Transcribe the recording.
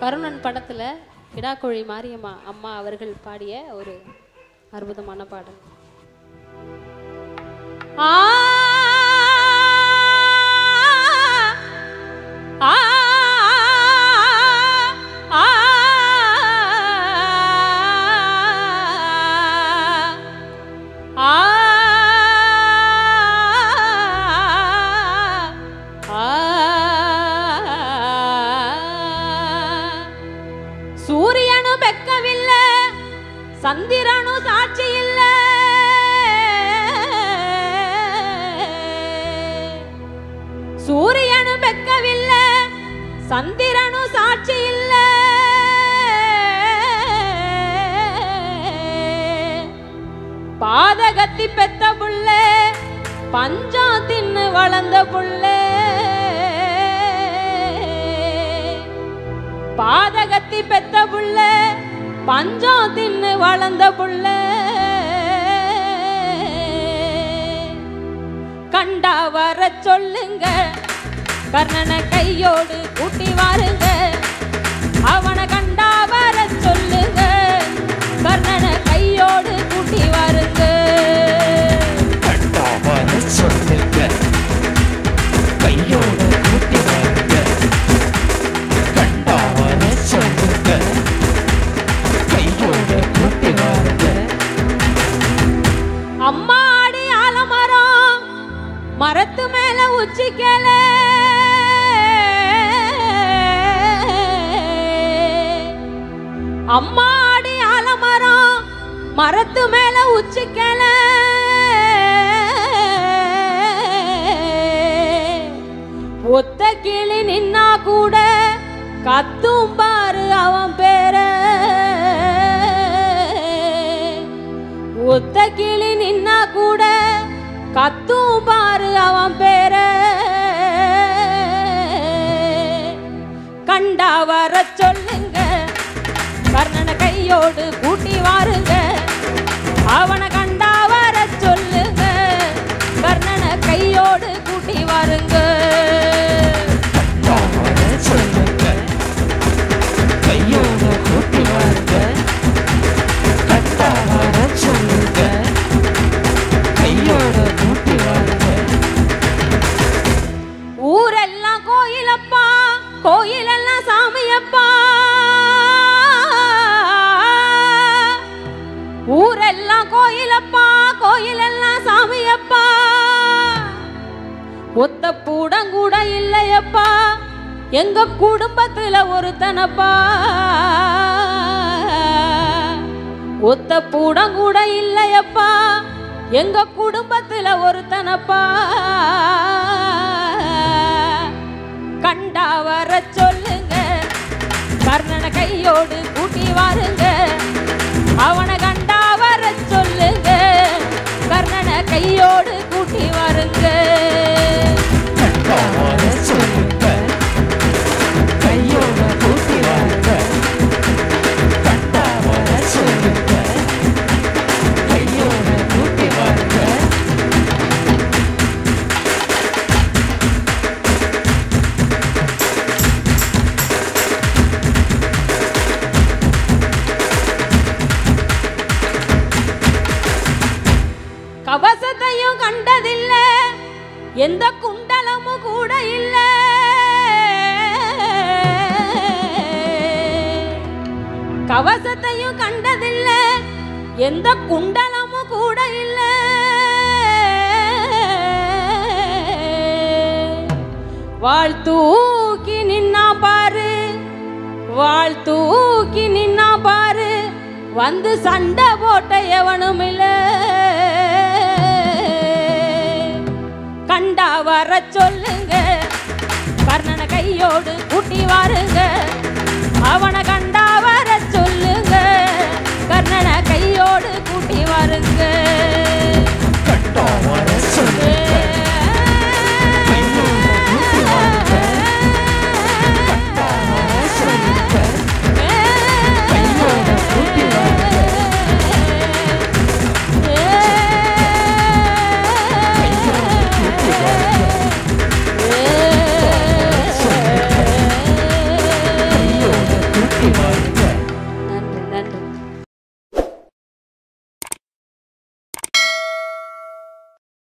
வருணன் படத்துல கிடாக்கோழி மாரியம்மா அம்மா அவர்கள் பாடிய ஒரு அற்புதமான பாடல் ஆ ஆ ஆ ஆ சூரியனு பெக்கவில்ல சந்திரனு சாட்சி இல்ல சூரியனு பெக்கவில்ல சந்திரனு சாட்சி இல்ல பாதகத்தி பெத்த புள்ள பஞ்சம் தின்னு வளர்ந்த புள்ள பாதகத்தி பெத்த புள்ள பஞ்சம் தின்னு வளர்ந்த புள்ள கண்டா வர சொல்லுங்க கர்ணனை கையோடு கூட்டி வாருங்க அவனை கண்டா வர சொல்லுங்க கர்ணனை கையோடு கூட்டி வாருங்க கண்டாவர சொல்லுங்க கையோட கூட்டி வாருங்க கண்டாவர சொல்லுங்க கையோட கூட்டி வாருங்க அம்மாடி ஆலமரம் மரத்து மேல உச்சிக்கல அம்மாடி ஆலமரம் மரத்து மேல உச்சிக்கல ஒத்த கிளி நின்னா கூட கத்தும் பாரு அவன் பேர ஒத்த கிளி நின்னா கூட கத்தும் பாரு அவன் பேர கண்டா வர சொல்லுங்க கர்ணனை கையோடு கூட்டி வாருங்க அவனை கண்டா வர சொல்லுங்க கர்ணனை கையோடு கூட்டி வாருங்க கண்டாவர சொல்லுங்க கையோட கூட்டி வாருங்க கண்டாவர சொல்லுங்க கையோட கூட்டி வாருங்க ஊரெல்லாம் கோயிலப்பா கோயிலெல்லாம் சாமியப்பா ஊரெல்லாம் கோயிலப்பா கோயிலெல்லாம் சாமியப்பா ஒத்த பூடங்கூட இல்லையப்பா எங்க குடும்பத்துல ஒருத்தனப்பா ஒத்த பூடங்கூட இல்லையப்பா எங்க குடும்பத்துல ஒருத்தனப்பா கண்டா வர சொல்லுங்க கர்ணனை கையோடு கூட்டி வாருங்க அவனை கண்டா வர சொல்லுங்க கர்ணனை கையோடு கூட்டி வாருங்க கண்டாவர சொல்லுங்க கையோட கூட்டி வாருங்க கண்டாவர சொல்லுங்க கையோட கூட்டி வாருங்க கவசத்தையும் கண்டதில்ல எந்த குண்டலமும் கூட இல்ல கவசத்தையும் கண்டதில்ல எந்த குண்டலமும் கூட இல்ல வாழ் தூக்கி நின்னா பாரு வாழ் தூக்கி நின்னா பாரு வந்து சண்டை போட்ட எவனும் இல்ல கண்டா வர சொல்லுங்க கர்ணனை கையோடு கூட்டி வாருங்க அவனை கண்டா வர சொல்லுங்க கர்ணனை கையோடு கூட்டி வாருங்க